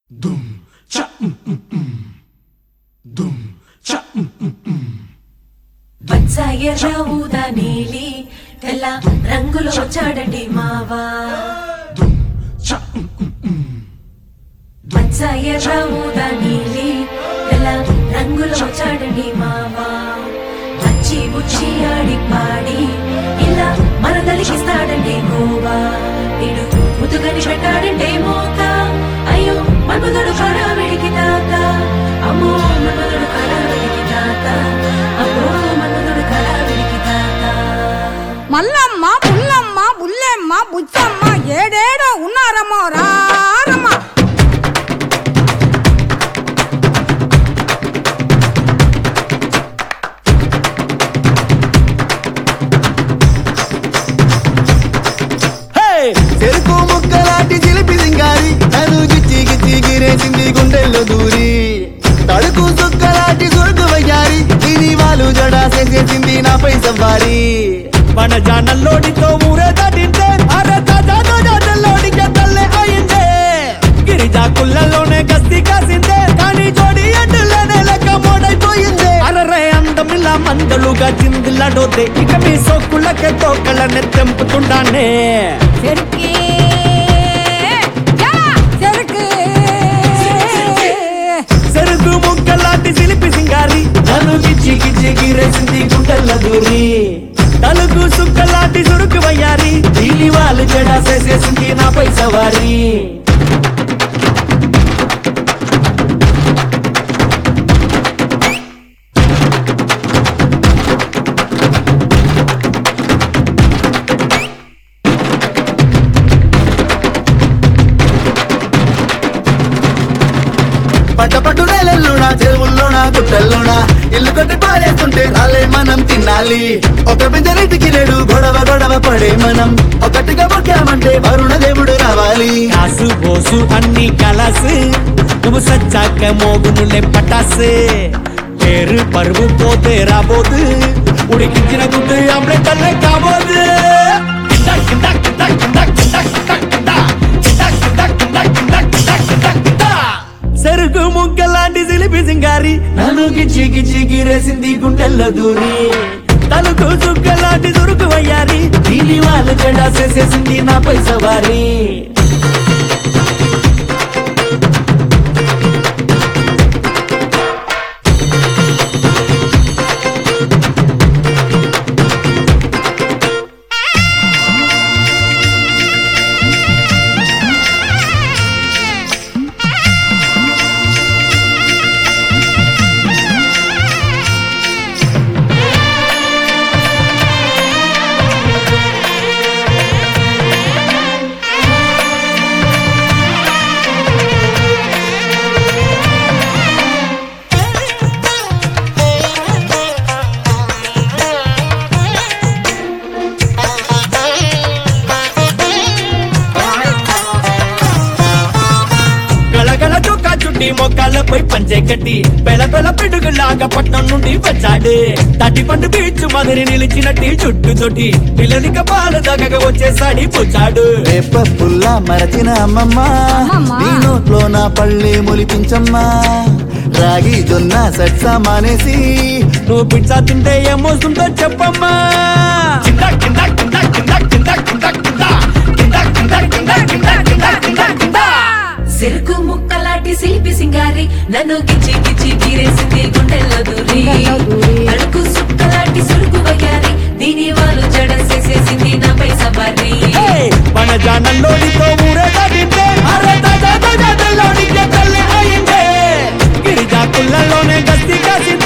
Dum cha mm mm mm. Dum cha mm mm mm. పచ్చ ఎర్ర ఊదా నీలి తెల్ల రంగులో వచ్చాడండి మావా Dum cha mm mm mm. పచ్చ ఎర్ర ఊదా నీలి తెల్ల రంగులో వచ్చాడండి మావా పచ్చి బుచ్చి ఆడి పాడి ఇలా మనదలికిస్తాడండి గోవా ఇడు ముతుగని పెట్టాడంటే మోక అయ్యో మన్మధుడు కళావిడికి తాత అమ్మో మన్మధుడు కళావిడికి తాత అమ్మో మన్మధుడు కళావిడికి తాత మల్లమ్మ పుల్లమ్మ బుల్లెమ్మ బుచ్చమ్మ ఏడేడో ఉన్నారమ్మో రారమ్మ హే! చెరుకు ముక్కలాంటి చిలిపి సింగారి నన్ను గిచ్చి గిచ్చి గిరేసింది గుండెల్లో దూరి తడుకు సుక్కలాంటి సురుకు వయ్యారి దీని వాళ్ళు జడా చేసింది నాపై సవ్వారి మన జానల్లోడితో ఊరే దాటింటే అరే తాజాతో జాతల్లోడికి తల్లే అయిందే గిరిజా కుళ్ళలోనే గస్తీ కాసిందే కానీ జోడి ఎడ్డులోనే లెక్క మోడైపోయిందే అరరే అందమిలా మందలుగా చిందులాడోతే ఇక మీ సోకులకే తోకలనే తెంపుతుండానే చెరుకే యా, చెరుకే చెరుకు ముక్కలాంటి సిలిపి సింగారి నన్ను గిచ్చి గిచ్చి గిరేసింది గుండెల్ల దూరి తలుకు సుక్కలాంటి సురుకు వయ్యారి దీని వాళ్ళు జడా చేసేసింది నాపై సవారి పట్ట పట్టు నేలల్లోనా చెరువుల్లోనా గుట్టల్లోనా ఇల్లు కొట్టి పారేస్తుంటే రాలే మనం తినాలి ఒక బిందెరెడ్డికి నేడు గొడవ గొడవ పడే మనం ఒకటిగా మొక్కామంటే వరుణ దేవుడు రావాలి కాసు బోసు అన్ని కలసు నువ్వు సచ్చాక మోగునులే పటాసు పేరు పరువు పోతే రాబోదు ఉడికించిన గుడ్డు ఆమ్లెట్ అల్లే కాబోదు కింద కింద కింద కింద కింద కింద కింద కింద కింద కింద కింద కింద కింద సరుకు ముక్కలాంటి సిలిపి సింగారి నన్ను గిచ్చి గిచ్చి గిరేసింది గుండెల్లో దూరి తలుకు చుక్కలాంటి దురుకు వయ్యారి దీని వాళ్ళు జడా చేసేసింది నాపై సవారి గలగల చొక్కా చుట్టి మొక్కలపై పంచే కట్టి పెల పెల పిడుగులాగా పట్నం నుండి వచ్చాడు తటి పండు బీచ్ మదిరి నిలిచినట్టి చుట్టు తొట్టి పిల్లనిక పాలు దగ్గర వచ్చేసాడి పుచ్చాడు రేప పుల్ల మరచిన అమ్మమ్మ అమ్మమ్మ. నీ నోట్లో నా పళ్ళే మొలిపించమ్మా రాగి జొన్న సట్స మానేసి నువ్వు పిజ్జా తింటే ఏమోస్తుందో చెప్పమ్మా కింద కింద కింద కింద కింద కింద కింద కింద కింద కింద కింద కింద కింద కింద సిరుకు ముక్కలాంటి శిల్పి సింగారి నన్ను గిచ్చి గిచ్చి గీరేసింది గుండెల్లో దూరి గుండెల్లో దూరి. అడుగు సుక్కలాంటి సురుకు వయ్యారి దీని వాళ్ళు జడ చేసేసింది నాపై సవారి ఏయ్! మన జానల్లోనితో ఊరే దాటింటే అరే తాజా తాజా తెల్లోనికి తల్లి అయిందే గిరిజా కుళ్ళలోనే గస్తీ కాసిందే